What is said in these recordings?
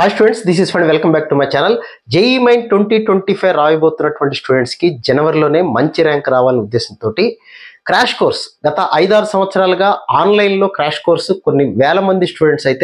hi students this is fund welcome back to my channel JEE main twenty twenty five రాయబోతున్నటువంటి స్టూడెంట్స్కి జనవరిలోనే మంచి rank రావాలనే ఉద్దేశంతో క్రాష్ కోర్స్ గత ఐదారు సంవత్సరాలుగా ఆన్లైన్లో క్రాష్ కోర్సు కొన్ని వేల మంది స్టూడెంట్స్ అయితే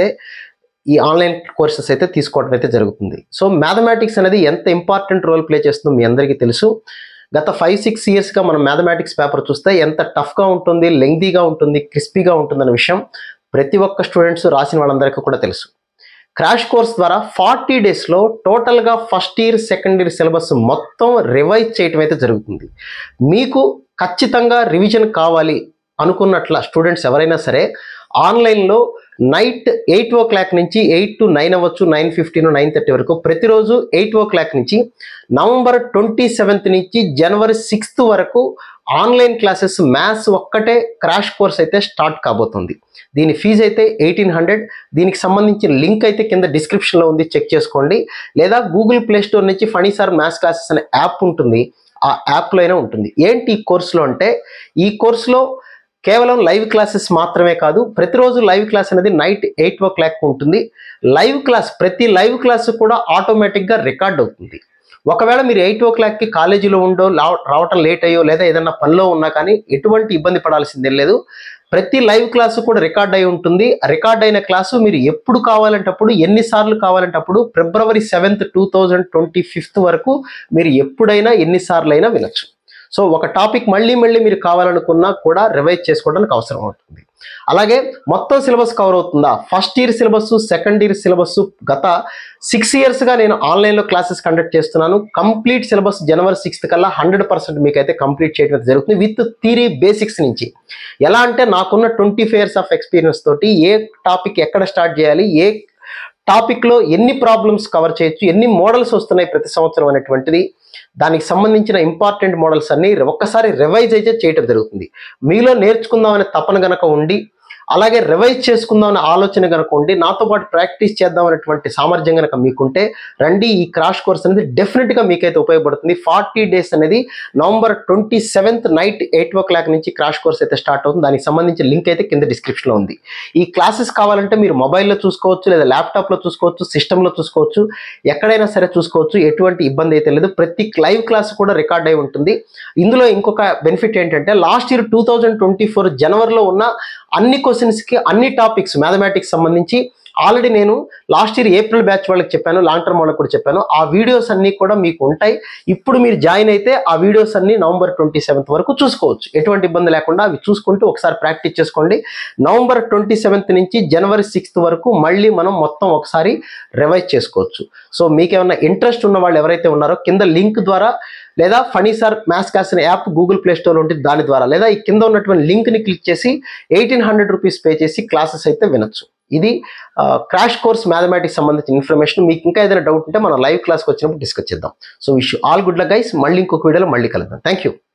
ఈ ఆన్లైన్ కోర్సెస్ అయితే తీసుకోవడం అయితే జరుగుతుంది సో మ్యాథమెటిక్స్ అనేది ఎంత ఇంపార్టెంట్ రోల్ ప్లే చేస్తుందో మీ అందరికీ తెలుసు గత ఫైవ్ సిక్స్ ఇయర్స్గా మనం మ్యాథమెటిక్స్ పేపర్ చూస్తే ఎంత టఫ్గా ఉంటుంది లెంగ్దీగా ఉంటుంది క్రిస్పీగా ఉంటుందన్న విషయం ప్రతి ఒక్క స్టూడెంట్స్ రాసిన వాళ్ళందరికీ కూడా తెలుసు క్రాష్ కోర్స్ ద్వారా ఫార్టీ డేస్లో టోటల్గా first year second year syllabus మొత్తం రివైజ్ చేయటం అయితే జరుగుతుంది మీకు ఖచ్చితంగా రివిజన్ కావాలి అనుకున్నట్ల స్టూడెంట్స్ ఎవరైనా సరే ఆన్లైన్లో నైట్ ఎయిట్ ఓ క్లాక్ నుంచి ఎయిట్ టు నైన్ అవ్వచ్చు నైన్ ఫిఫ్టీన్ నైన్ థర్టీ వరకు ప్రతిరోజు ఎయిట్ ఓ క్లాక్ నుంచి నవంబర్ ట్వంటీ సెవెంత్ నుంచి జనవరి సిక్స్త్ వరకు ఆన్లైన్ క్లాసెస్ మ్యాథ్స్ ఒక్కటే క్రాష్ కోర్స్ అయితే స్టార్ట్ కాబోతుంది దీని ఫీజు అయితే ఎయిటీన్ హండ్రెడ్ దీనికి సంబంధించిన లింక్ అయితే కింద డిస్క్రిప్షన్లో ఉంది చెక్ చేసుకోండి లేదా గూగుల్ ప్లే స్టోర్ నుంచి ఫణిసార్ మ్యాథ్స్ క్లాసెస్ అనే యాప్ ఉంటుంది ఆ యాప్లో అయినా ఉంటుంది ఏంటి ఈ కోర్సులో అంటే ఈ కోర్సులో కేవలం లైవ్ క్లాసెస్ మాత్రమే కాదు ప్రతిరోజు లైవ్ క్లాస్ అనేది నైట్ ఎయిట్ ఓ క్లాక్ ఉంటుంది లైవ్ క్లాస్ ప్రతి లైవ్ క్లాస్ కూడా ఆటోమేటిక్గా రికార్డ్ అవుతుంది ఒకవేళ మీరు ఎయిట్ ఓ క్లాక్కి కాలేజీలో ఉండో లావ- రావటం లేట్ అయ్యో లేదా ఏదైనా పనిలో ఉన్నా కానీ ఎటువంటి ఇబ్బంది పడాల్సిందేం లేదు ప్రతి లైవ్ క్లాసు కూడా రికార్డ్ అయి ఉంటుంది రికార్డ్ అయిన క్లాసు మీరు ఎప్పుడు కావాలంటప్పుడు ఎన్నిసార్లు కావాలంటప్పుడు ఫిబ్రవరి seventh two thousand twenty fifth వరకు మీరు ఎప్పుడైనా ఎన్నిసార్లు అయినా వినొచ్చు సో ఒక టాపిక్ మళ్ళీ మళ్ళీ మీరు కావాలనుకున్నా కూడా రివైజ్ చేసుకోవడానికి అవసరం అవుతుంది అలాగే మొత్తం సిలబస్ కవర్ అవుతుందా first year syllabus second year syllabus గత సిక్స్ ఇయర్స్గా నేను ఆన్లైన్లో క్లాసెస్ కండక్ట్ చేస్తున్నాను కంప్లీట్ సిలబస్ జనవరి సిక్స్త్ కల్లా హండ్రెడ్ పర్సెంట్ మీకు అయితే కంప్లీట్ చేయడం అయితే జరుగుతుంది విత్ థీరీ బేసిక్స్ నుంచి ఎలా అంటే నాకున్న twenty five years of experience తోటి ఏ టాపిక్ ఎక్కడ స్టార్ట్ చేయాలి ఏ టాపిక్లో ఎన్ని ప్రాబ్లమ్స్ కవర్ చేయొచ్చు ఎన్ని మోడల్స్ వస్తున్నాయి ప్రతి సంవత్సరం అనేటువంటిది దానికి సంబంధించిన ఇంపార్టెంట్ మోడల్స్ అన్ని ఒక్కసారి రివైజ్ అయితే చేయటం జరుగుతుంది మీలో నేర్చుకుందామనే తపన గనక ఉండి అలాగే రివైజ్ చేసుకుందాం అనే ఆలోచన కనుక ఉండి నాతో పాటు ప్రాక్టీస్ చేద్దాం అనేటువంటి సామర్థ్యం కనుక మీకుంటే రండి ఈ క్రాష్ కోర్స్ అనేది డెఫినెట్గా మీకైతే ఉపయోగపడుతుంది ఫార్టీ డేస్ అనేది November twenty seventh night eight o'clock నుంచి క్రాష్ కోర్స్ అయితే స్టార్ట్ అవుతుంది దానికి సంబంధించిన లింక్ అయితే కింద డిస్క్రిప్షన్లో ఉంది ఈ క్లాసెస్ కావాలంటే మీరు మొబైల్లో చూసుకోవచ్చు లేదా ల్యాప్టాప్లో చూసుకోవచ్చు సిస్టంలో చూసుకోవచ్చు ఎక్కడైనా సరే చూసుకోవచ్చు ఎటువంటి ఇబ్బంది అయితే లేదు ప్రతి లైవ్ క్లాస్ కూడా రికార్డ్ అయి ఉంటుంది ఇందులో ఇంకొక బెనిఫిట్ ఏంటంటే last year two thousand twenty four జనవరిలో ఉన్న అన్ని క్వశ్చన్స్కి అన్ని టాపిక్స్ మ్యాథమెటిక్స్ సంబంధించి ఆల్రెడీ నేను లాస్ట్ ఇయర్ ఏప్రిల్ బ్యాచ్ వాళ్ళకి చెప్పాను లాంగ్ టర్మ్ వాళ్ళకి కూడా చెప్పాను ఆ వీడియోస్ అన్నీ కూడా మీకు ఉంటాయి ఇప్పుడు మీరు జాయిన్ అయితే ఆ వీడియోస్ అన్ని నవంబర్ ట్వంటీ సెవెంత్ వరకు చూసుకోవచ్చు ఎటువంటి ఇబ్బంది లేకుండా అవి చూసుకుంటూ ఒకసారి ప్రాక్టీస్ చేసుకోండి నవంబర్ ట్వంటీ సెవెంత్ నుంచి జనవరి సిక్స్త్ వరకు మళ్ళీ మనం మొత్తం ఒకసారి రివైజ్ చేసుకోవచ్చు సో మీకేమన్నా ఇంట్రెస్ట్ ఉన్న వాళ్ళు ఎవరైతే ఉన్నారో కింద లింక్ ద్వారా లేదా ఫణీసార్ మ్యాథ్స్ క్లాస్ అనే యాప్ గూగుల్ ప్లే స్టోర్లో ఉంటుంది దాని ద్వారా లేదా ఈ కింద ఉన్నటువంటి లింక్ని క్లిక్ చేసి ఎయిటీన్ హండ్రెడ్ రూపీస్ పే చేసి క్లాసెస్ అయితే వినొచ్చు ఇది క్రాష్ కోర్స్ మ్యాథమెటిక్స్ సంబంధించిన ఇన్ఫర్మేషన్ మీకు ఇంకా ఏదైనా డౌట్ ఉంటే మనం లైవ్ క్లాస్కి వచ్చినప్పుడు డిస్కస్ చేద్దాం so wish all good luck guys మళ్ళీ ఇంకొక వీడియోలో మళ్ళీ కలుద్దాం థ్యాంక్ యూ